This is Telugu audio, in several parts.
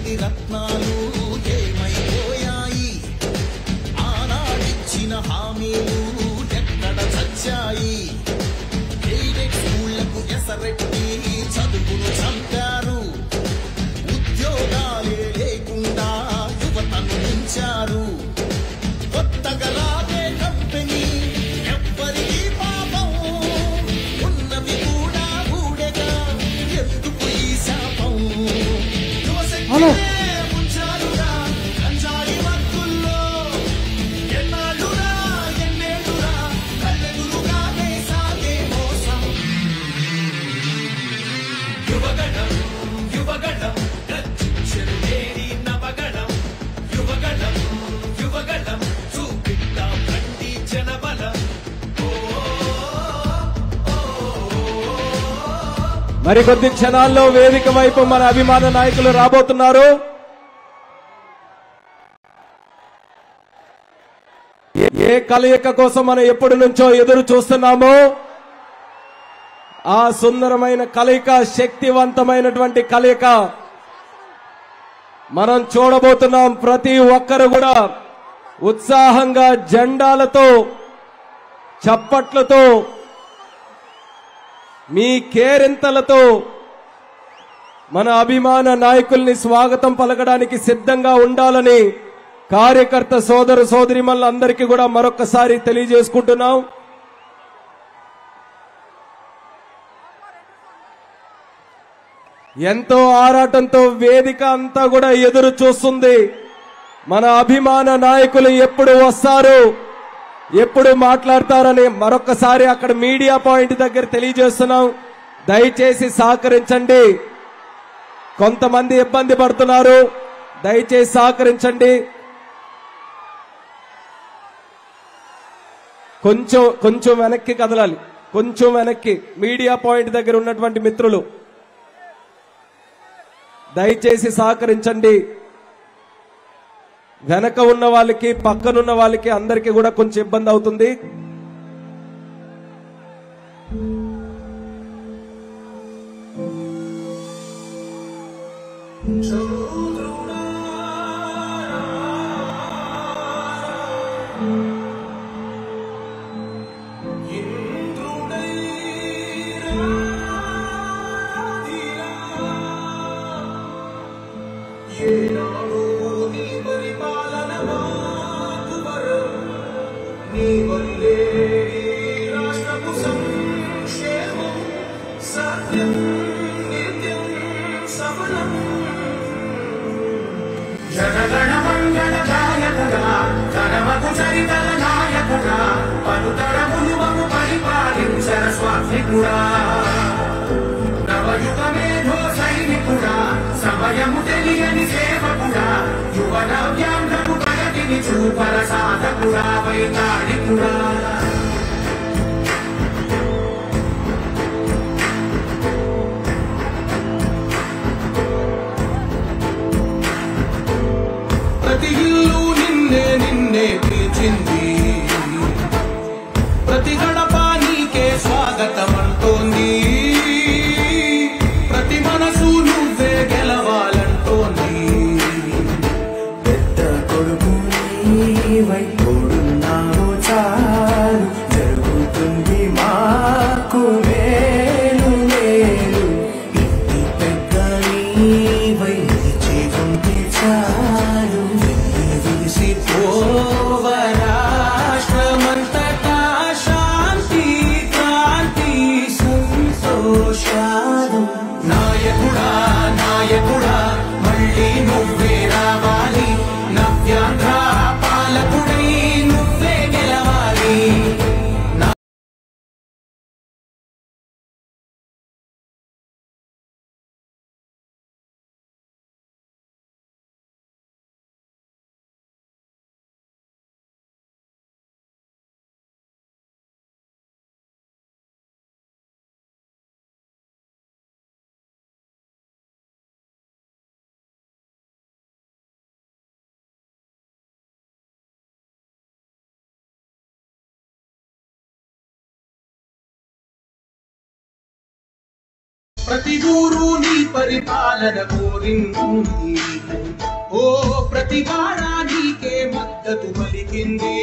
తొమ్మిది రత్నాలు ఏమైపోయాయి ఆనాడిచ్చిన హామీలు ఎక్కడ చచ్చాయి ఎయిడెడ్ స్కూళ్లకు ఎసరెట్టి చదువును చంపారు ఉద్యోగాలే లేకుండా యువతను ఉంచారు కొత్తగా రాబే కంపెనీ ఎవ్వరికీ పాపం ఉన్నవి కూడా ఊడెగా ఎందుకు ఈ శాపం యువశక్తినే ఉంచారుగా కంచాడి వర్కుల్లో ఎన్నాళ్ళురా ఎన్నేళ్ళురా కళ్ళెదురుగానే సాగే మోసం యువగణం యువగణం రచించరు నేరి నవగణం యువగణం యువగణం చూపిద్దాం రండి జనబలం మరికొద్ది క్షణాల్లో వేదిక వైపు మన అభిమాన నాయకులు రాబోతున్నారు ఏ- ఏ కలయిక కోసం మనం ఎప్పటి నుంచో ఎదురు చూస్తున్నామో ఆ సుందరమైన కలయిక శక్తివంతమైనటువంటి కలయిక మనం చూడబోతున్నాం ప్రతి ఒక్కరు కూడా ఉత్సాహంగా జెండాలతో చప్పట్లతో మీ కేరింతలతో మన అభిమాన నాయకుల్ని స్వాగతం పలకడానికి సిద్ధంగా ఉండాలని కార్యకర్త సోదర సోదరిమల్లందరికీ కూడా మరొకసారి తెలియజేసుకుంటున్నాం ఎంతో ఆరాటంతో వేదిక అంతా కూడా ఎదురు చూస్తుంది మన అభిమాన నాయకులు ఎప్పుడు వస్తారు ఎప్పుడు మాట్లాడతారని మరొకసారి అక్కడ మీడియా పాయింట్ దగ్గర తెలియజేస్తున్నాం దయచేసి సహకరించండి కొంతమంది ఇబ్బంది పడుతున్నారు దయచేసి సహకరించండి కొంచెం కొంచెం వెనక్కి కదలాలి కొంచెం వెనక్కి మీడియా పాయింట్ దగ్గర ఉన్నటువంటి మిత్రులు దయచేసి సహకరించండి వెనక ఉన్న వాళ్ళకి పక్కనున్న వాళ్ళకి అందరికీ కూడా కొంచెం ఇబ్బంది అవుతుంది ఏనాడు నీ పరిపాలన మాకు వరం. నీ వల్లే ఈ రాష్ట్రపు సంక్షేమం సత్యం నిత్యం సఫలం జనగణ మంగళ గాయకుడా జనమకు చరితల నాయకుడా పలుతరములు మము పరిపాలించర స్వామికుడా నవయుగ మేధో సైనికుడా సమయము తెలియని సేవకుడా యువ నవ్యాంధ్రకు ప్రగతిని చూపర సాధకుడా వైతాళికుడా ప్రతి ఇల్లు నిన్నే నిన్నే పిలిచింది ప్రతి గడప నీకే స్వాగతం అంటోంది ప్రతి మనసు నువ్వే గెలవాలంటోంది పెద్ద కొడుకు నీవై తోడున్నావు చాలు జరుగుతుంది మాకు మేలు మేలు ఇంటి పెద్ద నీవై నిలిచేకుంటే చాలు విసి రాష్ట్రమంతటా శాంతి క్రాంతి సంతోషాలు నాయకుడా నాయకుడా మళ్ళీ నువ్వే రావాలి నవ్యాంధ్ర పాలకుడై నువ్వే గెలవాలి ప్రతి ఊరు నీ పరిపాలన కోరింది ఓ ప్రతివాడా నీకే మద్దతు పలికింది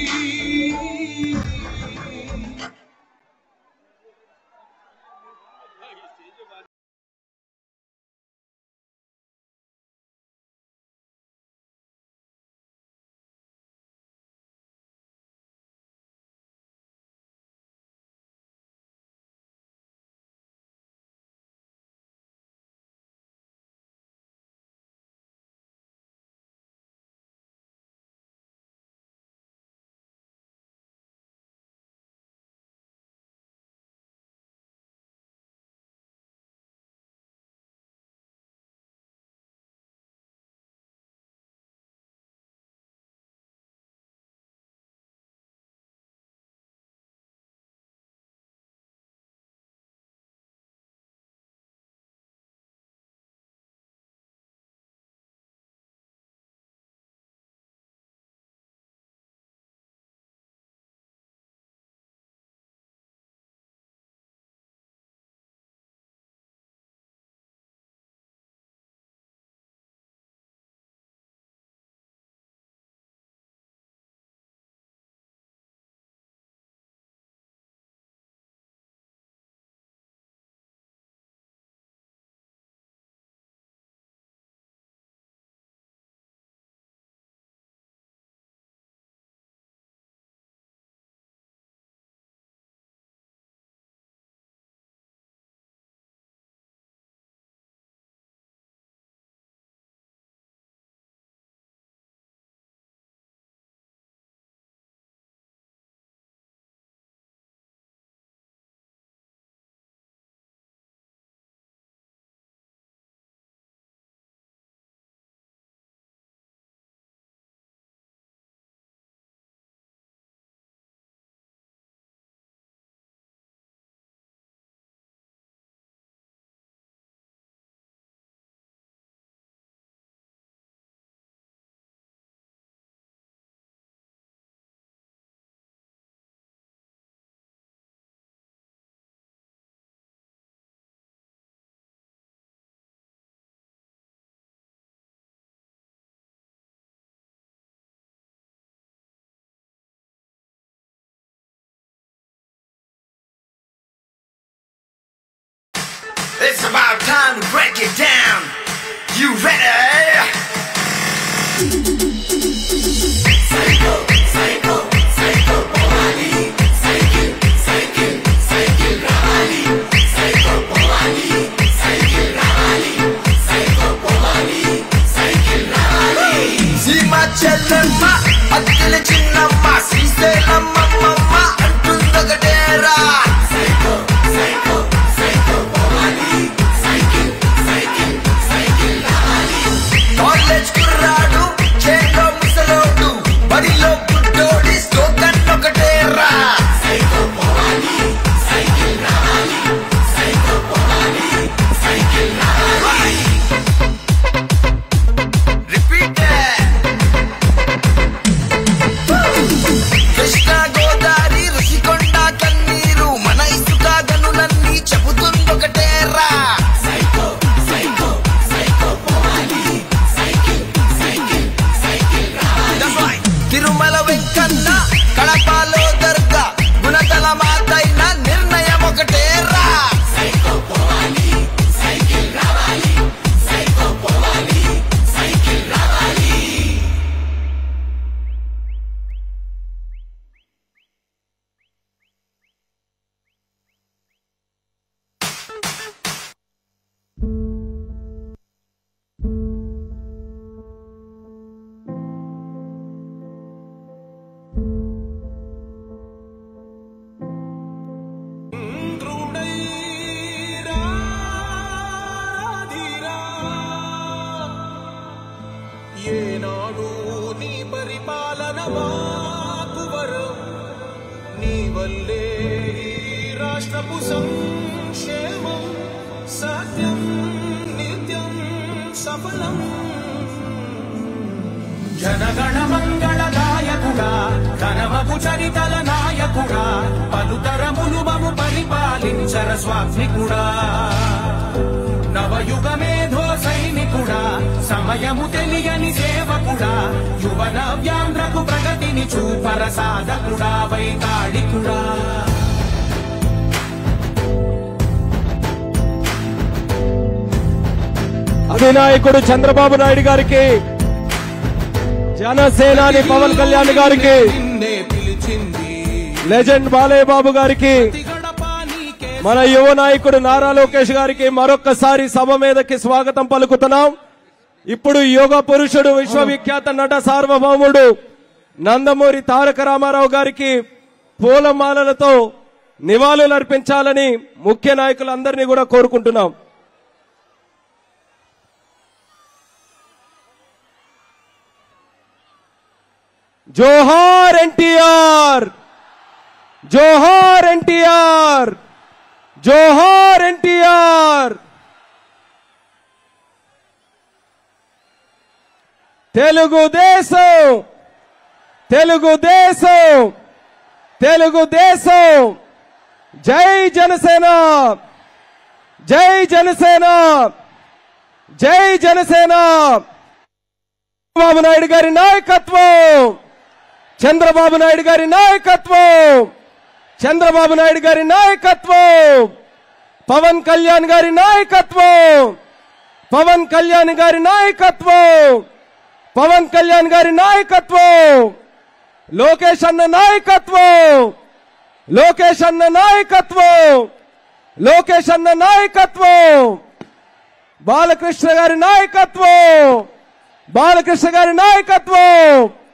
It's about time to break it down. You ready? సీమ చెల్లెమ్మ అక్కల చిన్నమ్మ శ్రీశైలమ్మమ్మ అంటుందొకటేరా కాలేజ్ కుర్రాడు చేలో ముసలోడు బడిలో పుట్టోడి స్లోగన్ ఒకటేరా రిపీట్ కృష్ణా గోదావరి ఋషికొండ కన్నీరు మన ఇసుక గనులన్నీ చెబుతుందొకటేరా That's right. తిరుమల వెంకన్న కడపలో దర్గా గుణదల మాతైన నిర్ణయం ఒకటేరా ఏనాడు నీ పరిపాలన మాకు వరం నీ వల్లే ఈ రాష్ట్రపు సంక్షేమం సత్యం నిత్యం సఫలం జనగణ మంగళదాయకుడా ధనమపు చరితల నాయకుడా పలుతరములు మము పరిపాలించర స్వాత్మికుడా నవయుగ మేధో సైనికుడా సమయము తెలియని సాధకుడా యువన వ్యాంధ్రకు ప్రగతిని చూపర సాధకుడా వైతాళికుడా అధినాయకుడు చంద్రబాబు నాయుడు గారికి జనసేనాని పవన్ కళ్యాణ్ గారికి నిన్నే పిలిచింది లెజెండ్ బాలయ్య బాబు గారికి గడప నీకే మన యువ నాయకుడు నారా లోకేష్ గారికి మరొక్కసారి సభ మీదకి స్వాగతం పలుకుతున్నాం ఇప్పుడు యోగ పురుషుడు విశ్వవిఖ్యాత నట సార్వభౌముడు నందమూరి తారక రామారావు గారికి పూలమాలలతో నివాళులు అర్పించాలని ముఖ్య నాయకులందరినీ కూడా కోరుకుంటున్నాం జోహార్ ఎన్టీఆర్ జోహార్ ఎన్టీఆర్ జోహార్ ఎన్టీఆర్ తెలుగుదేశం తెలుగుదేశం తెలుగుదేశం జై జనసేన జై జనసేన జై జనసేన చంద్రబాబు నాయుడు గారి నాయకత్వం చంద్రబాబు నాయుడు గారి నాయకత్వం చంద్రబాబు నాయుడు గారి నాయకత్వం పవన్ కళ్యాణ్ గారి నాయకత్వం పవన్ కళ్యాణ్ గారి నాయకత్వం పవన్ కళ్యాణ్ గారి నాయకత్వం లోకేష్ అన్న నాయకత్వం లోకేష్ అన్న నాయకత్వం లోకేష్ అన్న నాయకత్వం బాలకృష్ణ గారి నాయకత్వం బాలకృష్ణ గారి నాయకత్వం